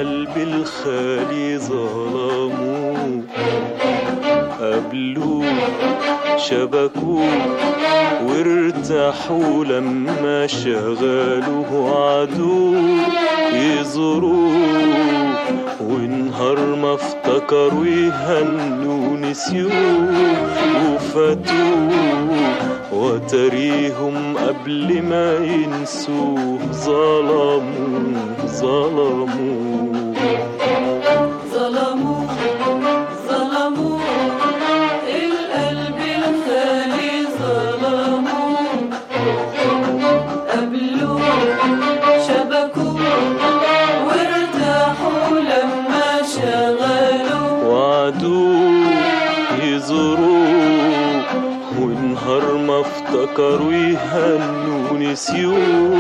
القلب الخالي ظلموه قبلوه شبكوه وارتاحوا لما شغلوه عدو يزوروه ونهار ما افتكروا يهنوا نسيوه وفاتوه وتريهم قبل ما ينسوه ظلموه ظلموه ظلموا ظلموا القلب الخالي ظلموا قبلوا شبكوا وارتاحوا لما شغلوا وعدوه يزوروه ونهار ما افتكروا يهنوا نسيوه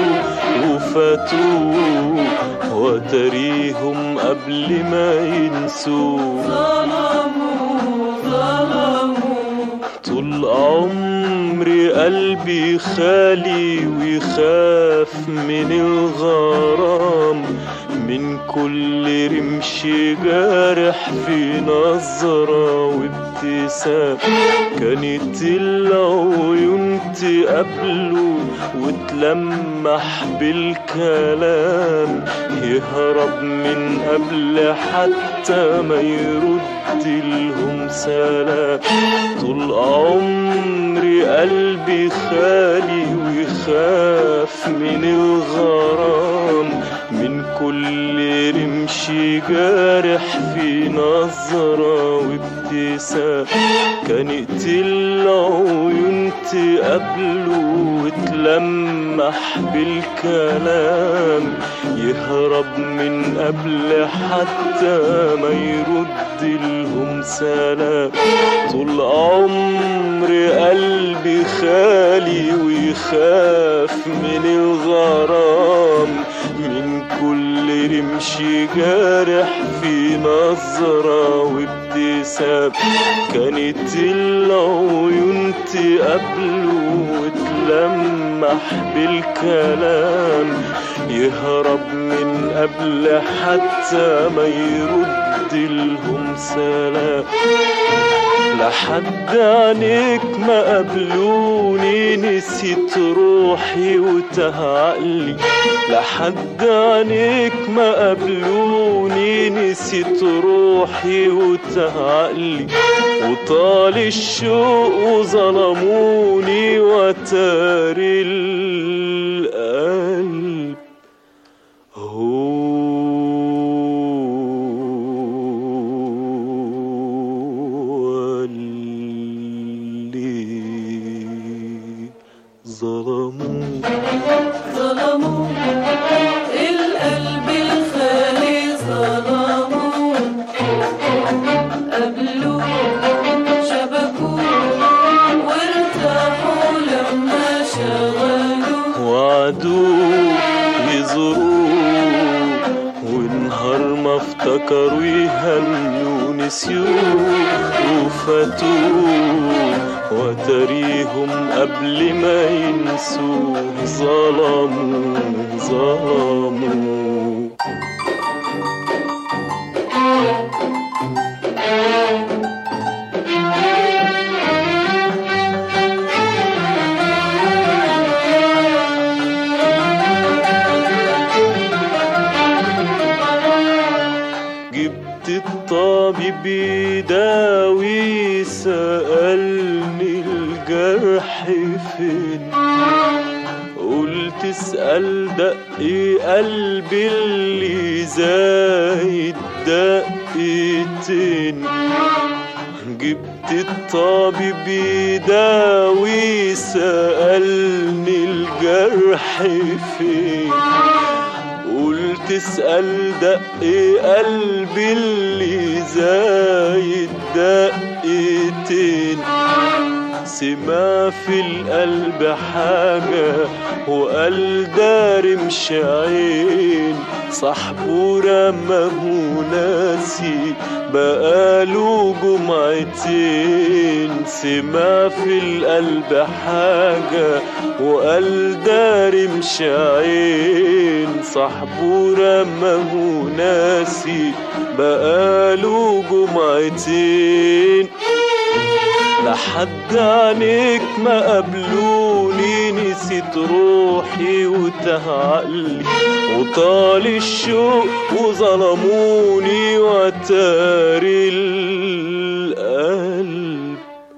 وفاتوه وتريهم قبل ما ينسوه ظلموا ظلموا طول عمري قلبي خالي ويخاف من الغرام من كل رمش جارح في نظرة وابتسام كانت العيون تقابله وتلمح بالكلام يهرب من قبل حتى ما يرد لهم سلام طول عمري قلبي خالي ويخاف من الغرام من كل رمش جارح في نظرة وابتسام كانت العيون تقابله وتلمح بالكلام يهرب من قبل حتى ما يرد لهم سلام طول عمري قلبي خالي ويخاف من الغرام من كل رمش جارح في نظرة وابتسام كانت العيون تقابله وتلمح بالكلام يهرب من قبل حتى ما يرد لهم سلام لحد عينيك ما قابلوني نسيت روحي وتاه عقلي لحد عينيك ما قابلوني نسيت روحي وتاه عقلي وطال الشوق وظلموني وتاري القلب هو اللي ظلموه ظلموا القلب الخالي ظلموا قبلوا شبكوا وارتاحوا لما شغلوا وعدوه يزوروه ونهار ما افتكروا يهنوا نسيوه وفاتوه وتريهم قبل ما ينسوه ظلموا ظلموا جبت الطبيب يداوي سألني الجرح فين قلت اسأل دقي قلبي اللي زايد دقيتين جبت الطبيب يداوي سألني الجرح فين قلت اسأل دقي قلبي اللي زايد دقيتين سما في القلب حاجة وقال داري مش عين صاحبه رماه ناسي بقاله جمعتين سمع في القلب حاجة وقال داري مش عين صاحبه رماه ناسي بقاله جمعتين لحد عنيك ما قابلوني نسيت روحي وتهعقلي وطال الشوق وظلموني وتاري القلب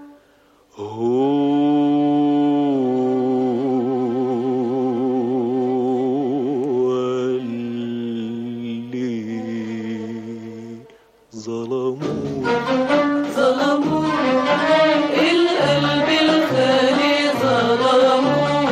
هو اللي ظلموني ظلموا القلب الخالي ظلموا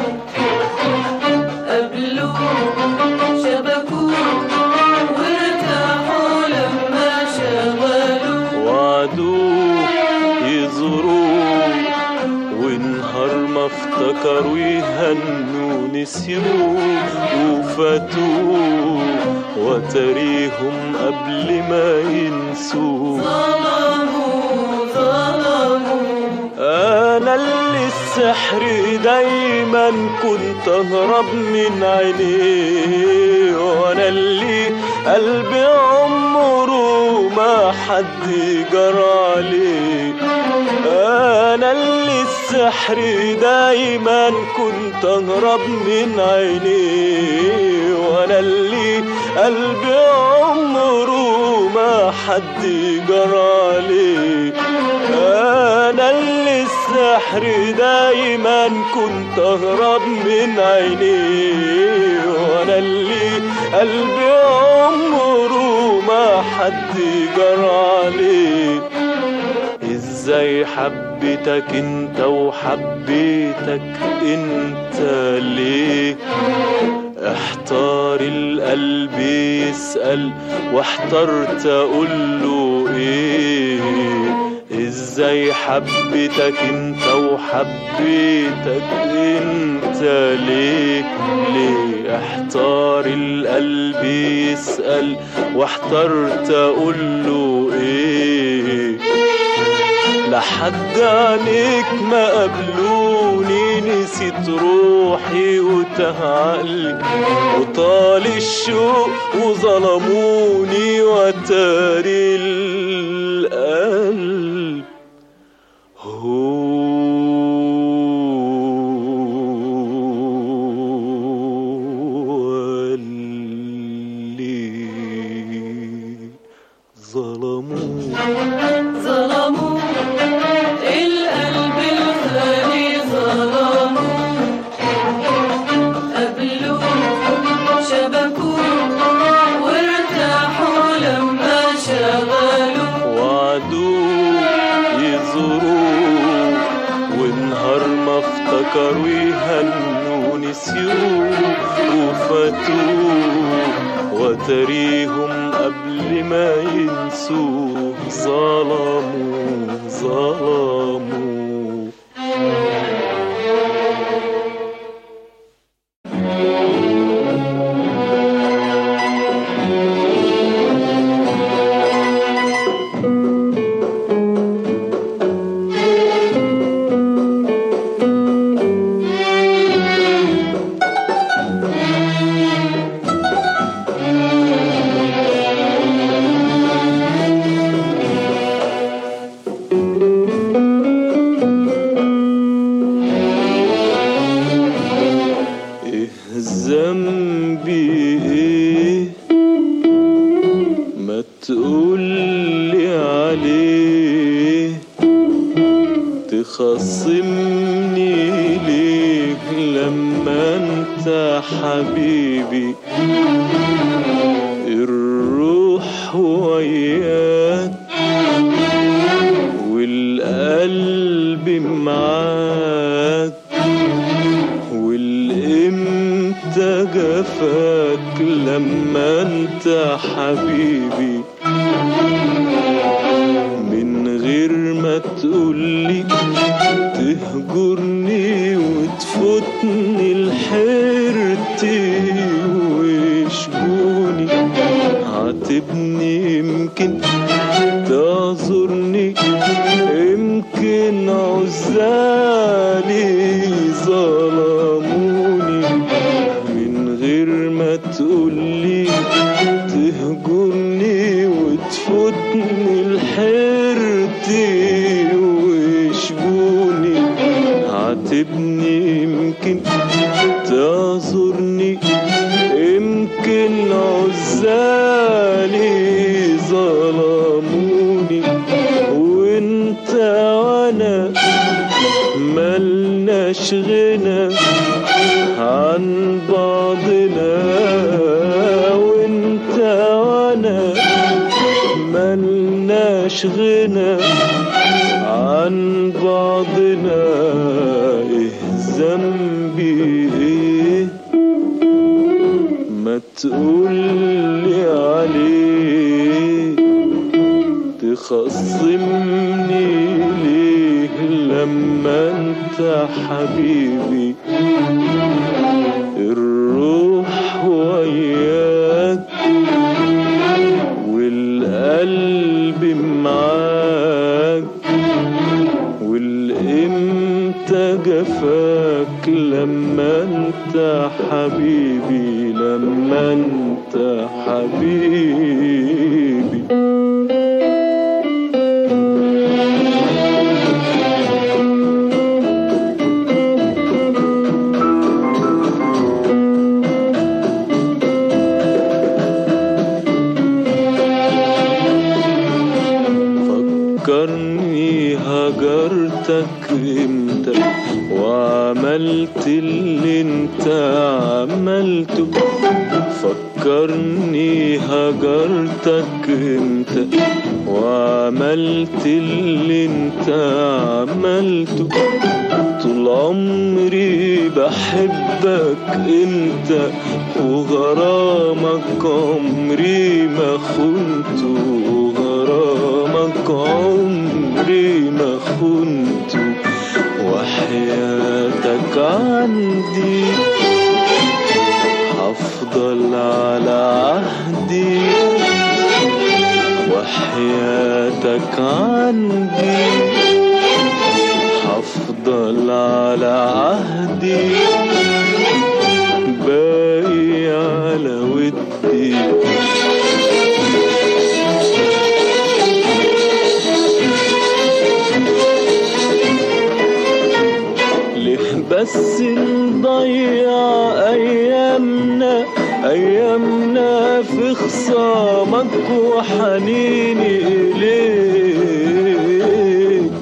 قبلوا شبكوا وارتاحوا لما شغلوا وعدوه يزوروه ونهار ما افتكروا يهنوا نسيوه وفاتوه وتريهم قبل ما ينسوه ظلموا ظلموا انا اللي السحر دايما كنت اهرب من عينيه وانا اللي قلبي عمره ما حد جرى عليه انا اللي السحر دايما كنت اهرب من عينيه وانا اللي قلبي عمره ما حد جرى عليه انا اللي السحر دايما كنت اهرب من عينيه وانا اللي قلبي عمره ما حد جرى عليه ازاي حبيتك انت وحبيتك انت ليه احتار القلب يسأل واحترت اقول له ايه ازاي حبيتك انت وحبيتك انت ليه ليه احتار القلب يسأل واحترت اقول له ايه لحد عنيك ما قابلوني نسيت روحي وتهعقلي وطال الشوق وظلموني وتاري القلب هو اللي ظلموني ظلموا القلب الخالي ظلموا قبلوا شبكوا وارتاحوا لما شغلوا وعدوه يزوروه ونهار ما افتكروا يهنوا نسيوه وفاتوه وتريهم قبل ما ينسوه ظلموا ظلموا ايه ذنبي ايه ما تقولي عليه تخصمني ليه لما انت حبيبي الروح وياك والقلب معاك والامتى جفاك لما انت حبيبي من غير ما تقولي تهجرني وتفوتني الحيرتي وشجوني عاتبني يمكن تعذرني يمكن عزالي ظلموني من غير ما تقولي تهجرني وتفوتني الحيرتي ويشجوني عاتبني يمكن تعذرني يمكن عزالي ظلموني وانت وانا ملناش غنى عن بعضنا وانت وانا ملناش غنى عن بعضنا ايه ذنبي ايه ما تقولي عليه تخصمني ليه لما انت حبيبي الروح وياك والقلب معاك والامتى جفاك لما انت حبيبي لما انت حبيبي فكرني هجرتك امتى وعملت اللي انت عملته فكرني هجرتك امتى وعملت اللي انت عملته طول عمري بحبك انت وغرامك عمري ما خنته وغرامك عمري ما خنته وحياتك عندي هفضل على عهدي وحياتك عندي هفضل على عهدي باقي على ودي ليه بس نضيع ايامنا ايامنا في خصامك وحنيني اليك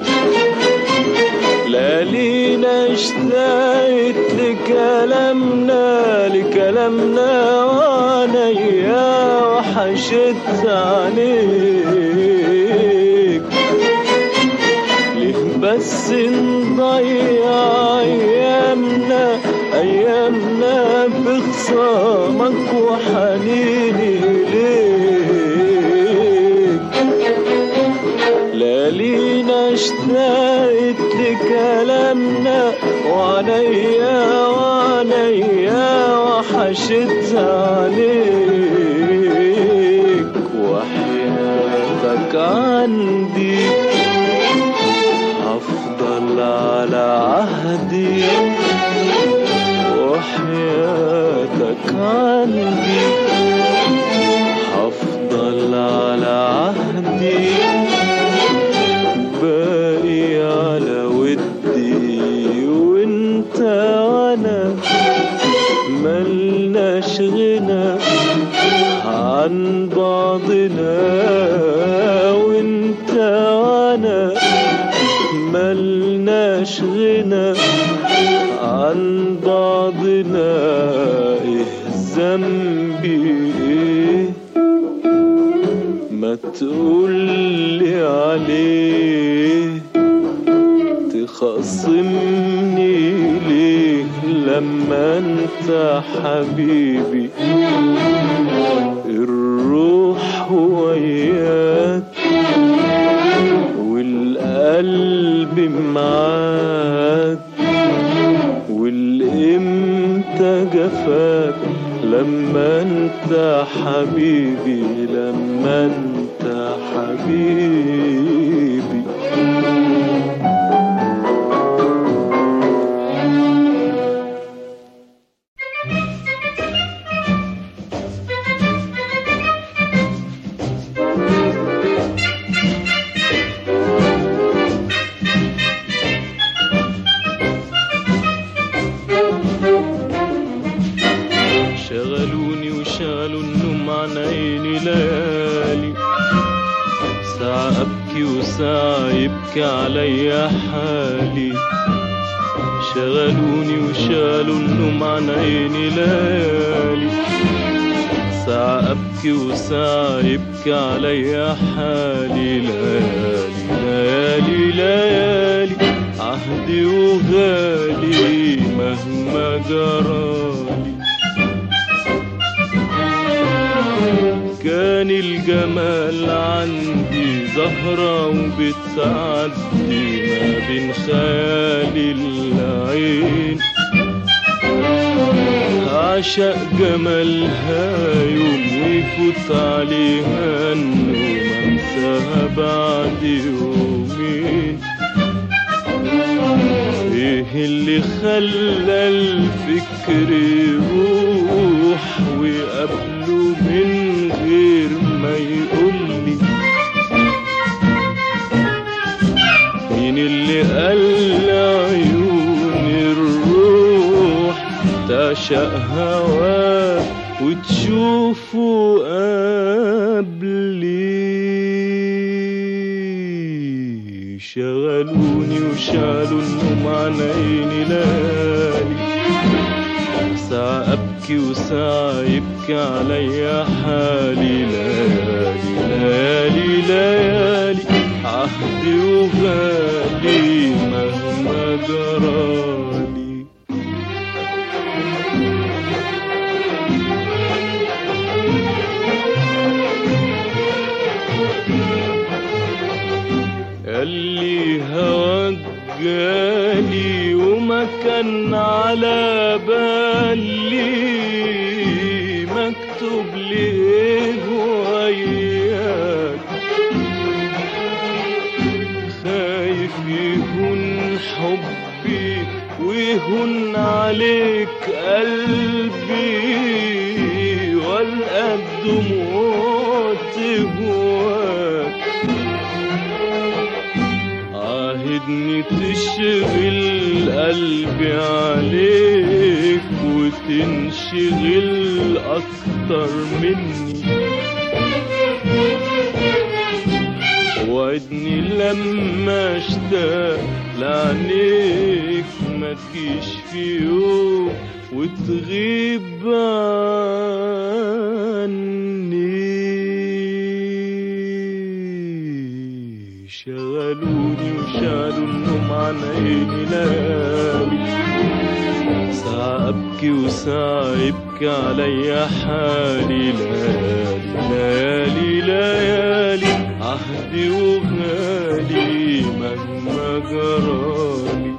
لا لينا اشتقت لكلامنا لكلامنا وعينيا وحشت عليك ليه بس نضيع ايامنا ايامنا في خصامك وحنيني ليك لا لينا اشتقت لكلامنا وعليا وعليا وحشت عليك وحياتك عندي هفضل على عهدي وحياتك عندي هفضل على عهدي باقي على ودي وانت وانا ملناش غنى عن بعضنا وانت وانا ملناش غنى عن بعضنا ايه ذنبي ايه ما تقولي عليه تخصمني ليه لما انت حبيبي الروح وياك والقلب معاك والامتى جفاك لما انت حبيبي لما انت حبيبي شغلوني وشالوا النوم عن عيني ليالي ساعة أبكي وساعة يبكي عليا حالي شغلوني وشالوا النوم عن عيني ليالي ساعة أبكي وساعة يبكي عليا حالي ليالي ليالي ليالي عهدي وغالي مهما جرالي كان الجمال عندي زهرة وبتعدي ما بين خيالي العين عشق جمالها يوم ويفوت عليها النوم انساها بعد يومين ايه اللي خلى الفكر يروح وقبله من غير ما يقولي مين اللي قال عيون الروح تعشق هواه وتشوفه قبلي شغلوني وشالوا النوم عن عيني ليالي ساعة أبكي وساعة يبكي عليا حالي ليالي ليالي ليالي عهدي وغالي مهما جرالي اللي هواك جالي وما كان على بالي مكتوب ليه وياك خايف يهون حبي ويهون عليك قلبي والقى الدموع تهواك عاهدني تشغل قلبي عليك وتنشغل أكتر مني وعدني لما اشتاق لعينيك ما تجيش في يوم وتغيب عني شغلوني وشالوا النوم عن عيني ليالي ساعة أبكي وساعة يبكي عليا حالي ليالي ليالي ليالي عهدي وغالي مهما جرالي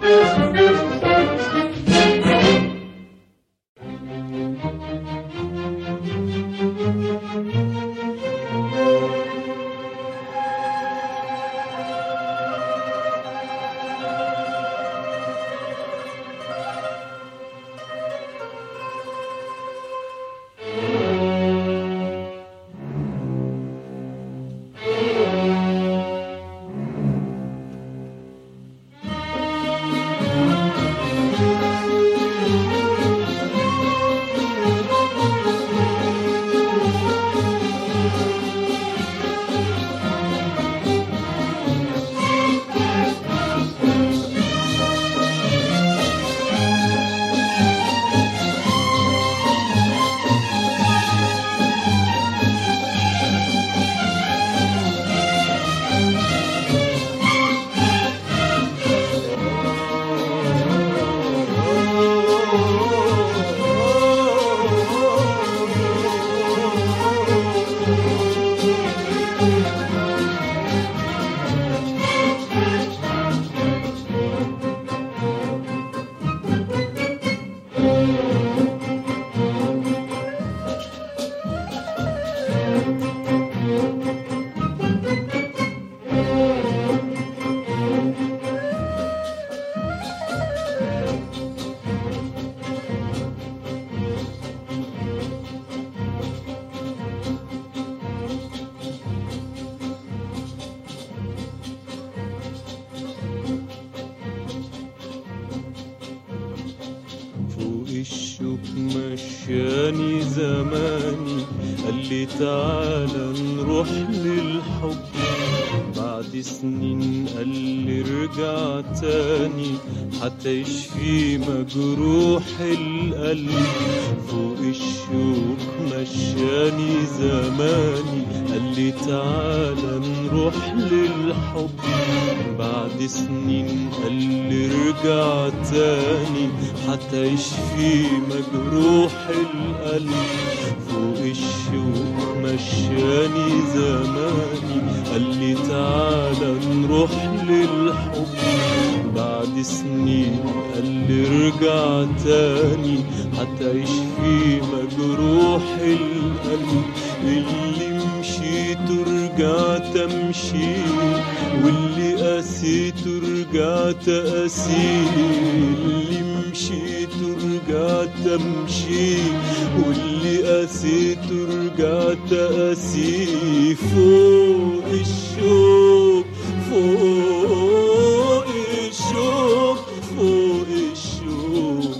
زماني قال لي تعالى نروح للحب بعد سنين قال لي ارجع تاني حتى يشفي مجروح القلب فوق الشوك مشاني زماني قال لي تعالى نروح للحب بعد سنين قال لي ارجع تاني حتى يشفي مجروح القلب فوق الشوك مشاني زماني قال لي تعالى نروح للحب بعد سنين قال لي ارجع تاني حتى يشفي مجروح القلب اللي مشيت ورجعت امشي واللي قسيت ورجعت اسيل اللي مشيت ورجعت امشي واللي قسيت ورجعت اسي فوق الشوق فوق الشوق فوق الشوق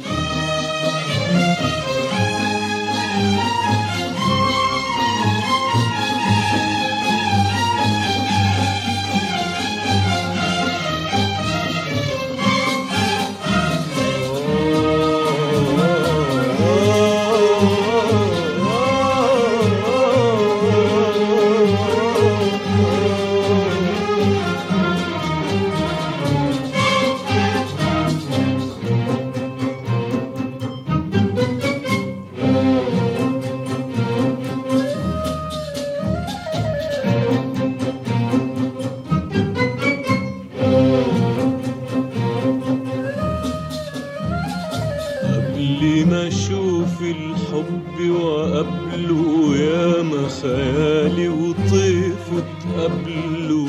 قبل ما اشوف الحب وقبله يا ما خيالي وطيفه تقابله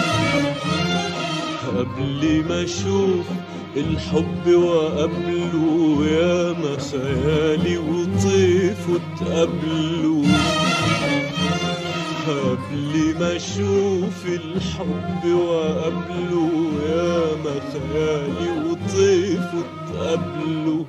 قبل ما اشوف الحب وقبله يا ما خيالي وطيفه تقابله قبل ما اشوف الحب وقبله يا ما خيالي وطيفه تقابله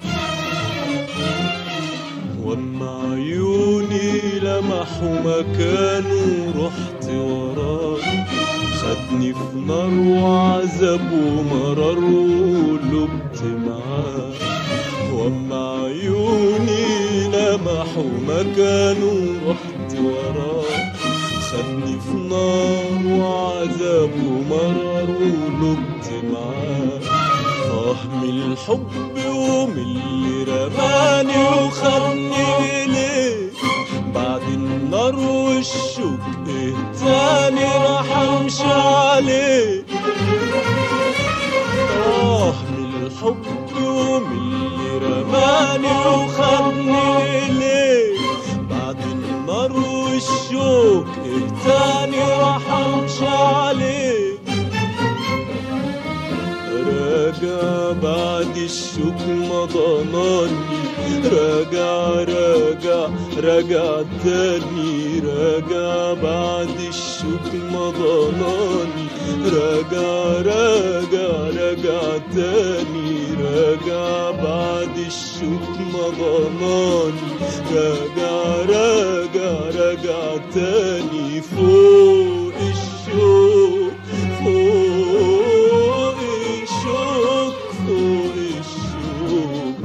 واما عيوني لمحوا مكانه رحت وراه خدني في نار وعذاب ومرار ولبت معاه واما عيوني لمحوا مكانه رحت وراه خدني في نار وعذاب ومرار ولبت معاه آه من الحب ومن اللي رماني وخدني إليه بعد النار والشوك إيه تاني راح أمشي عليه آه من الحب ومن اللي رماني وخدني إليه بعد النار والشوك إيه تاني راح أمشي عليه راجع بعد الشوك ما ضناني راجع راجع راجع تاني راجع بعد الشوك ما ضناني راجع راجع راجع تاني راجع بعد الشوك ما ضناني راجع راجع راجع تاني فوق الشوك فوق الشوك فوق الشوك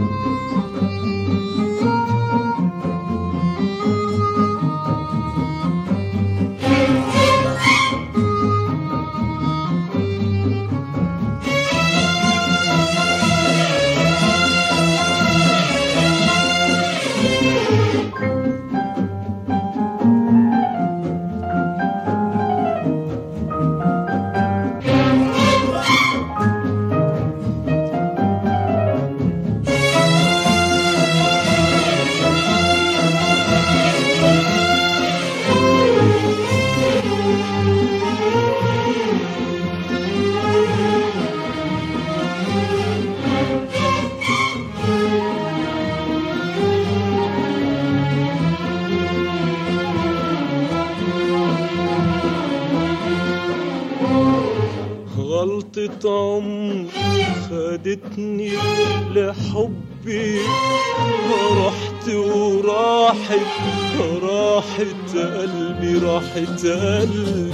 غلطة عمر خدتني لحبي رحت رحت وراحت راحت قلبي راحت قلبي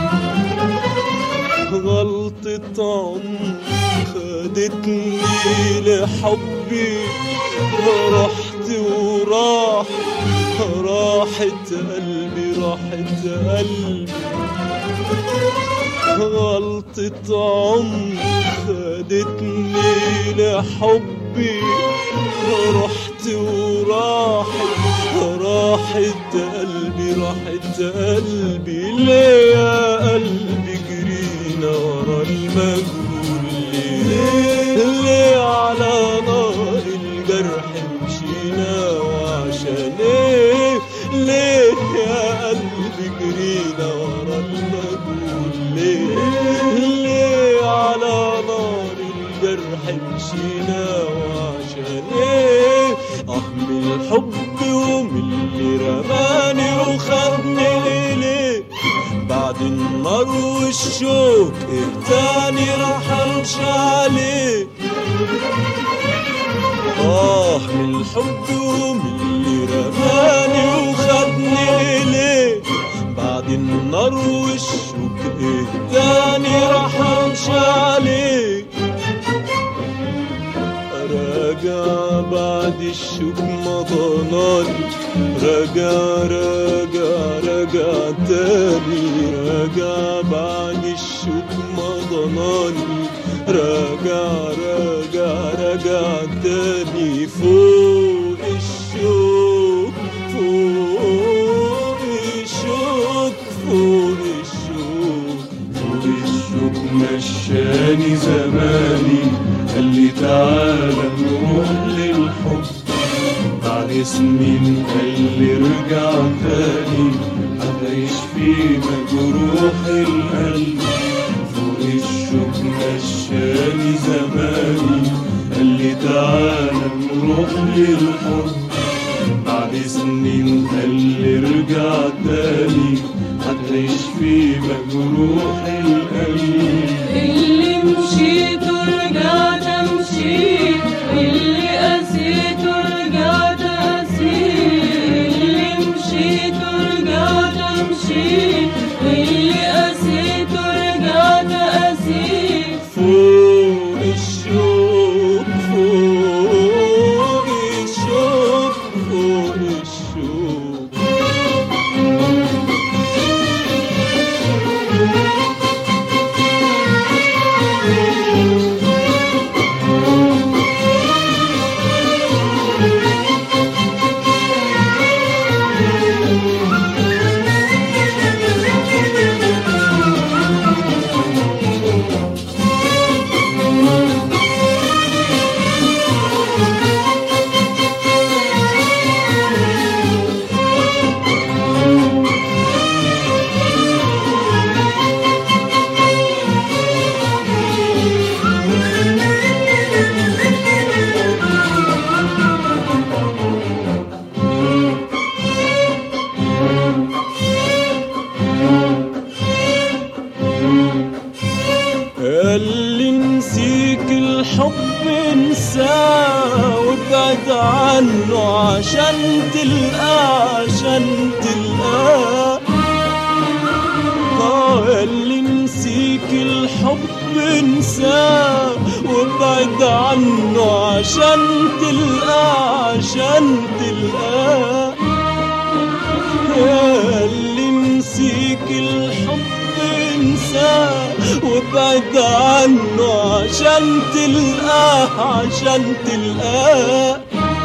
غلطة عمري خدتني لحبي رحت وراح راحت قلبي راحت قلبي غلطة عمري خدتني لحبي رحت وراحت راحت قلبي راحت قلبي ليه يا قلبي جرينا ورا المجهول ليه ليه على نار الجرح مشينا وعشان ايه ليه يا قلبي جرينا ورا المجهول ليه ليه على نار الجرح مشينا وعشان ايه اه من الحب ومن اللي رماني وخدني اليه بعد النار والشوك ايه تاني راح امشي عليه آه من الحب ومن اللي رماني وخدني إليه بعد النار والشوك إيه تاني راح أمشي عليه راجع بعد الشوك ما ضناني راجع راجع راجع تاني راجع بعد الشوك ما ضناني راجع راجع راجع تاني فوق الشوك فوق الشوك فوق الشوك فوق الشوك مشاني زماني قال لي تعالى نروح للحب بعد سنين قال لي ارجع تاني هتعيش فينا جروح القلب فوق الشوك مشاني زماني قال لي تعالى نروح للحب بعد سنين قال لي ارجع تاني هتعيش في مجروح القلب اللي مشيت ورجعت امشي اللي قسيت ورجعت اسير اللي مشيت ورجعت امشي اللي قسيت ورجعت اسير فوق الشوك فوق الشوك فوق الشوك اللي نسيك الحب انساه وابعد عنه عشان تلقاه عشان تلقاه آه اللي نسيك الحب انساه وابعد عنه عشان تلقاه عشان تلقاه يا اللي نسيك الحب انساه وابعد عنه عشان تلقاه عشان تلقاه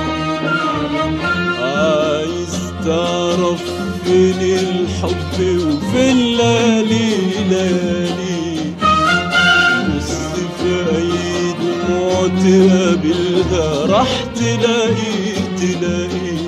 عايز تعرف فين الحب وفين الليالي ليالي بص في اي دموع تقابلها راح تلاقي تلاقي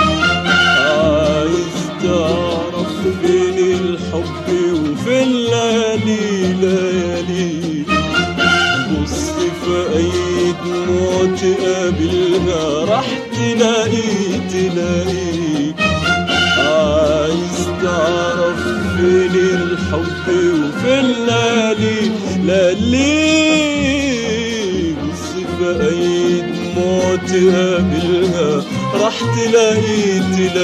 عايز تعرف فين الحب وفين الليالي ليالي بص في اي دموع تقابلها راح تلاقي تلاقي عايز تعرف فين الحب وفين الليالي ليالي بص في اي دموع تقابلها راح تلاقيه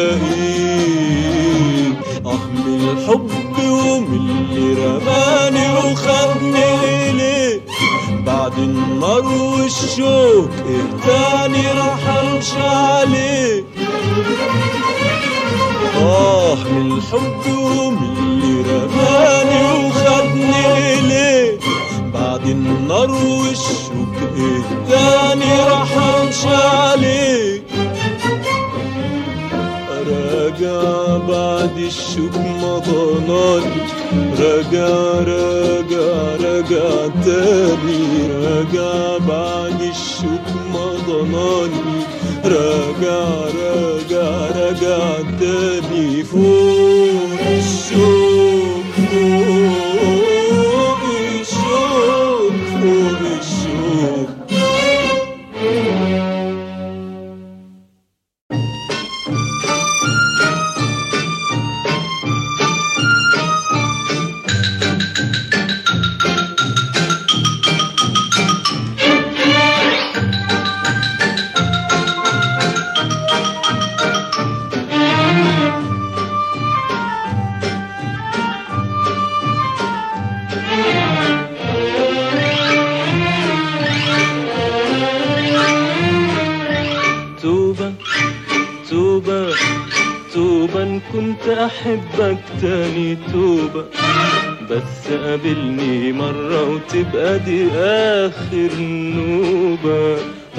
تلاقيه اه من الحب ومن اللي رماني وخدني إليه بعد النار والشوك ايه تاني راح امشي عليه آه من الحب ومن اللي رماني وخدني إليه بعد النار والشوك إيه تاني راح أمشي عليه راجع بعد الشوك ما ضناني راجع راجع راجع تاني راجع بعد الشوك ما ضناني راجع راجع راجع تاني فوق الشوك فوق الشوك فوق الشوك توبة توبة توبة إن كنت أحبك تاني توبة بس قابلني مرة وتبقى دي آخر نوبة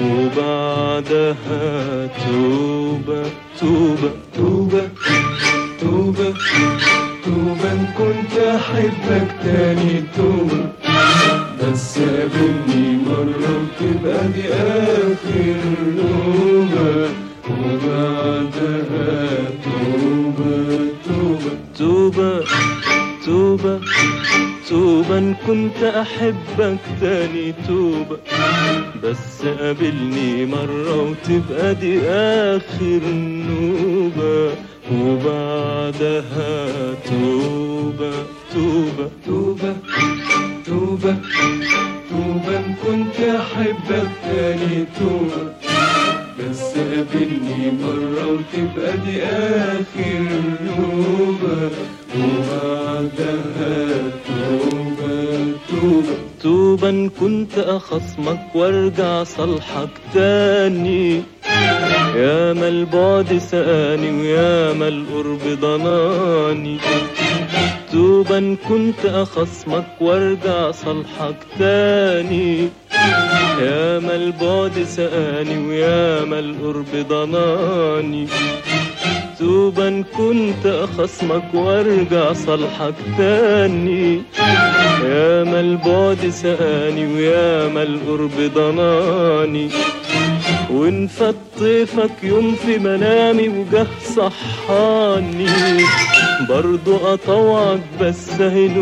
وبعدها توبة توبة توبة توبة توبة إن كنت أحبك تاني توبة بس قابلني مرة وتبقى دي آخر نوبة وبعدها توبة توبة توبة توبة توبة إن كنت أحبك تاني توبة بس قابلني مرة وتبقى دي آخر نوبة وبعدها توبة توبة توبة توبة توبة إن كنت أحبك تاني توبة بس قابلني مرة وتبقى دي آخر نوبة وبعدها توبة توبة توبة إن كنت أخصمك وارجع صالحك تاني يا ما البعد سقاني ويا ما القرب ضناني توبة إن كنت أخصمك وارجع صالحك تاني يا ما البعد سقاني ويا ما القرب ضناني توبة إن كنت أخصمك وارجع صالحك تاني يا ما البعد سقاني ويا ما القرب ضناني وان فات طيفك يوم في منامي وجه صحاني برضو اطوعك بس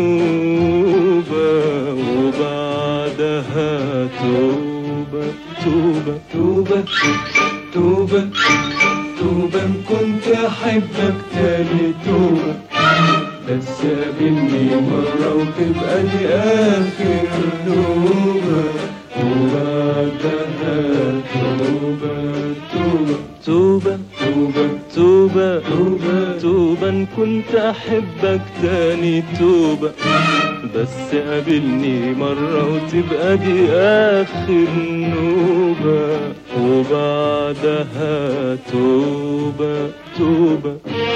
هنوبة وبعدها توبة توبة توبة توبة توبة إن كنت أحبك تاني توبة بس قابلني مرة وتبقى دي آخر نوبة وبعدها توبة توبة توبة توبة توبة توبة توبة إن كنت أحبك تاني توبة بس قابلني مرة وتبقى دي آخر نوبة وبعدها توبة توبة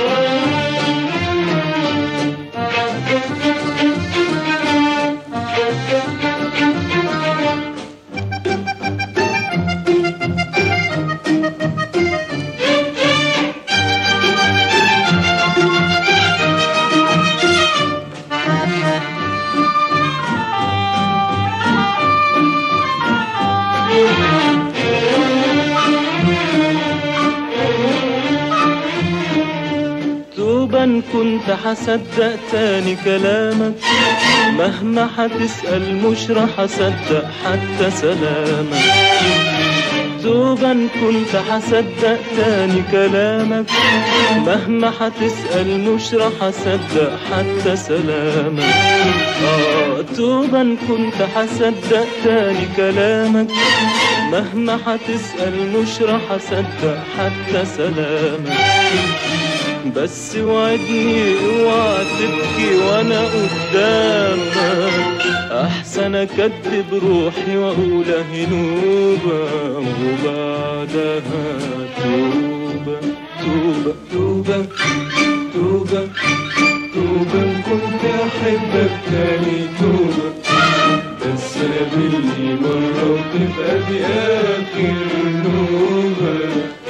توبة إن كنت حصدق تاني كلامك مهما حتسأل مش راح أصدق حتى سلامك توبة إن كنت هصدق تاني كلامك مهما هتسأل مش راح أصدق حتى سلامك آه توبة إن كنت هصدق تاني كلامك مهما هتسأل مش راح أصدق حتى سلامك بس وعدني اوعى تبكي وانا قدامك احسن اكدب روحي واقول هنوبة وبعدها توبة توبة توبة توبة توبة إن كنت أحبك تاني توبة بس قابلني مرة وتبقى دي آخر نوبة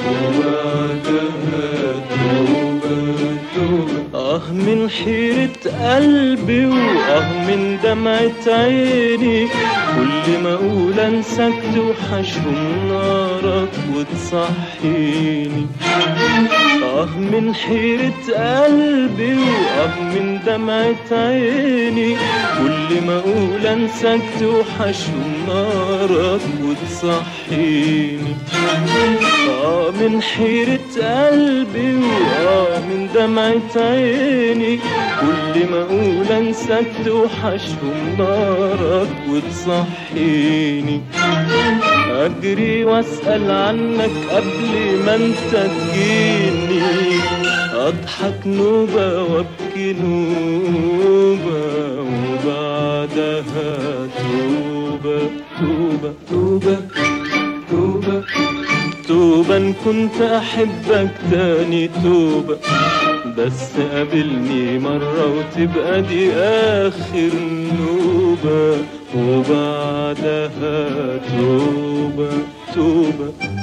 وبعدها توبة توبة آه من حيرة قلبي وآه من دمعة عيني كل ما أقول أنساك توحشهم نارك وتصحيني آه من حيرة قلبي وآه من دمعة عيني كل ما أقول أنساك توحشهم نارك وتصحيني آه من حيرة قلبي وآه من دمعة عيني كل ما أقول أنساك توحشهم نارك وتصحيني أجري وأسأل عنك قبل ما أنت تجيني أضحك نوبة وأبكي نوبة وبعدها توبة توبة توبة توبة توبة إن كنت أحبك تاني توبة بس قابلني مرة وتبقى دي آخر نوبة وبعدها توبة توبة